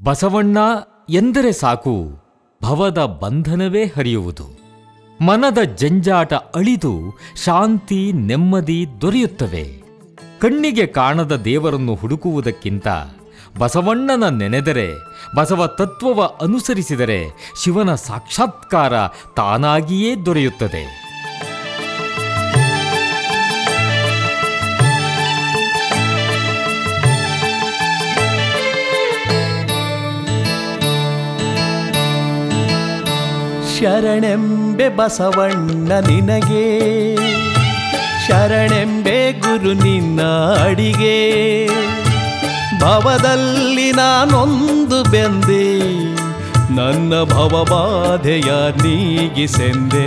ಬಸವಣ್ಣ ಎಂದರೆ ಸಾಕು ಭವದ ಬಂಧನವೇ ಹರಿಯುವುದು ಮನದ ಜಂಜಾಟ ಅಳಿದು ಶಾಂತಿ ನೆಮ್ಮದಿ ದೊರೆಯುತ್ತವೆ ಕಣ್ಣಿಗೆ ಕಾಣದ ದೇವರನ್ನು ಹುಡುಕುವುದಕ್ಕಿಂತ ಬಸವಣ್ಣನ ನೆನೆದರೆ ಬಸವ ತತ್ವವ ಅನುಸರಿಸಿದರೆ ಶಿವನ ಸಾಕ್ಷಾತ್ಕಾರ ತಾನಾಗಿಯೇ ದೊರೆಯುತ್ತದೆ ಶರಣೆಂಬೆ ಬಸವಣ್ಣ ನಿನಗೆ ಶರಣೆಂಬೆ ಗುರು ನಿನ್ನ ಅಡಿಗೆ ಭವದಲ್ಲಿ ನಾನೊಂದು ಬೆಂದೆ ನನ್ನ ಭವಬಾಧೆಯ ನೀಗಿಸೆಂದೆ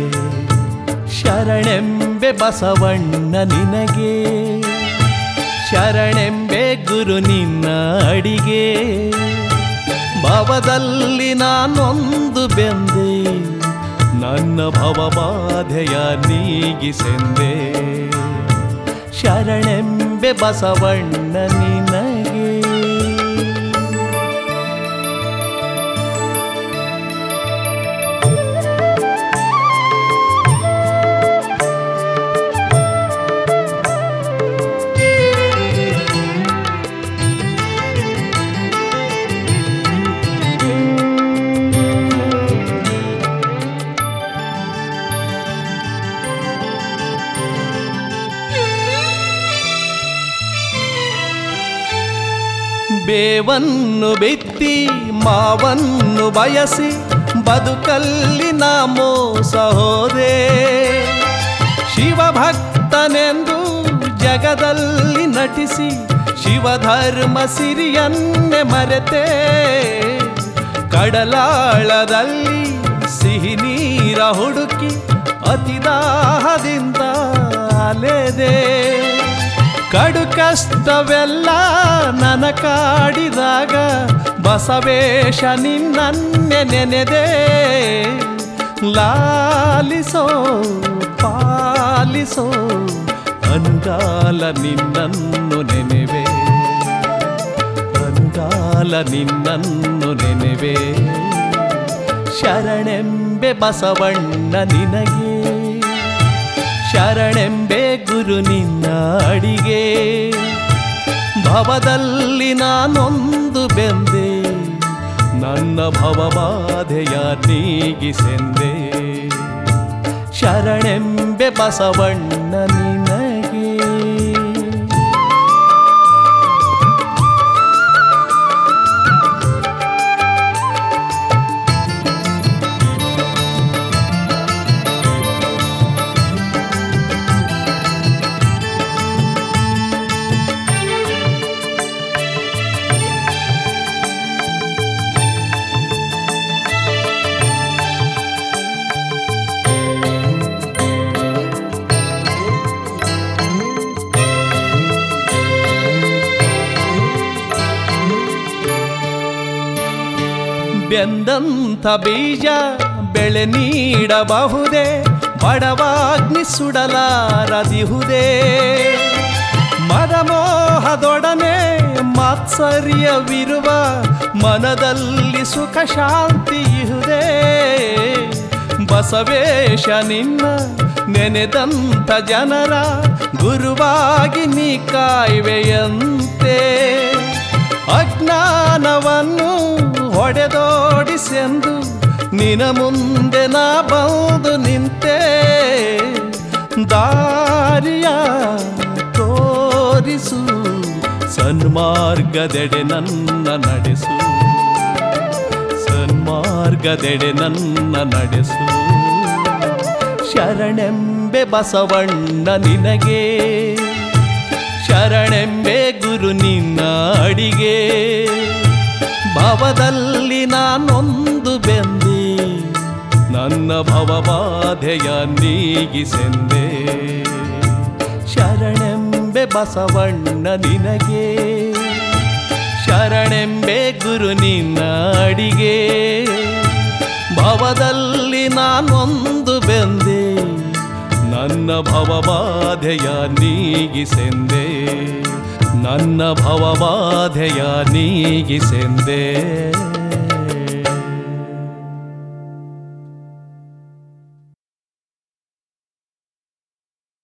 ಶರಣೆಂಬೆ ಬಸವಣ್ಣ ನಿನಗೆ ಶರಣೆಂಬೆ ಗುರು ನಿನ್ನ ಅಡಿಗೆ ಭವದಲ್ಲಿ ನಾನೊಂದು ಬೆಂದೆ ನನ್ನ ಭವಬಾಧೆಯ ನೀಗಿಸೆಂದೆ ಶರಣೆಂಬೆ ಬಸವಣ್ಣ ನಿನಗೆ ಬೇವನ್ನು ಬಿತ್ತಿ ಮಾವನ್ನು ಬಯಸಿ ಬದುಕಲ್ಲಿ ನಾ ಮೋಸ ಹೋದೆ ಶಿವಭಕ್ತನೆಂದು ಜಗದಲ್ಲಿ ನಟಿಸಿ ಶಿವಧರ್ಮ ಸಿರಿಯನ್ನೇ ಮರೆತೆ ಕಡಲಾಳದಲ್ಲಿ ಸಿಹಿ ನೀರ ಹುಡುಕಿ ಅತಿದಾಹದಿಂದ ಅಲೆದೆ ಕಡು ಕಷ್ಟವೆಲ್ಲ ನನ ಕಾಡಿದಾಗ ಬಸವೇಶ ನಿನ್ನನ್ನೆ ನೆನೆದೆ ಲಾಲಿಸೋ ಪಾಲಿಸೋ ಅನುಗಾಲ ನಿನ್ನನ್ನು ನೆನೆವೆ ಅನುಗಾಲ ನಿನ್ನನ್ನು ನೆನೆವೆ ಶರಣೆಂಬೆ ಬಸವಣ್ಣ ನಿನಗೆ ಶರಣೆಂಬೆ ಗುರು ನಿನ್ನ ಅಡಿಗೆ ಭವದಲ್ಲಿ ನಾನೊಂದು ಬೆಂದೆ ನನ್ನ ಭವಬಾಧೆಯ ನೀಗಿಸೆಂದೆ ಶರಣೆಂಬೆ ಬಸವಣ್ಣ ನಿನಗೆ ಬೆಂದಂಥ ಬೀಜ ಬೆಳೆ ನೀಡಬಹುದೇ ಬಡವಾಗ್ನಿ ಸುಡಲಾರದಿಹುದೇ ಮದಮೋಹದೊಡನೆ ಮಾತ್ಸರ್ಯವಿರುವ ಮನದಲ್ಲಿ ಸುಖ ಶಾಂತಿ ಇಹುದೇ ಬಸವೇಶ ನಿನ್ನ ನೆನೆದಂಥ ಜನರ ಗುರುವಾಗಿ ನೀ ಕಾಯುವೆಯಂತೆ ಅಜ್ಞಾನವನ್ನು ಹೊಡೆದೋಡಿಸೆಂದು ನಿನ ಮುಂದೆ ನಾ ಬಂದು ನಿಂತೆ ದಾರಿಯ ತೋರಿಸು ಸನ್ಮಾರ್ಗದೆಡೆ ನನ್ನ ನಡೆಸು ಸನ್ಮಾರ್ಗದೆಡೆ ನನ್ನ ನಡೆಸು ಶರಣೆಂಬೆ ಬಸವಣ್ಣ ನಿನಗೆ ಶರಣೆಂಬೆ ಗುರು ನಿನ್ನ ಅಡಿಗೆ ಭವದಲ್ಲಿ ನಾನೊಂದು ಬೆಂದೆ ನನ್ನ ಭವಬಾಧೆಯ ನೀಗಿಸೆಂದೆ ಶರಣೆಂಬೆ ಬಸವಣ್ಣ ನಿನಗೆ ಶರಣೆಂಬೆ ಗುರು ನಿನ್ನ ಅಡಿಗೆ ಭವದಲ್ಲಿ ನಾನೊಂದು ಬೆಂದೆ ನನ್ನ ಭವಬಾಧೆಯ ನೀಗಿಸೆಂದೆ ನನ್ನ ಭವಬಾಧೆಯ ನೀಗಿಸೆಂದೇ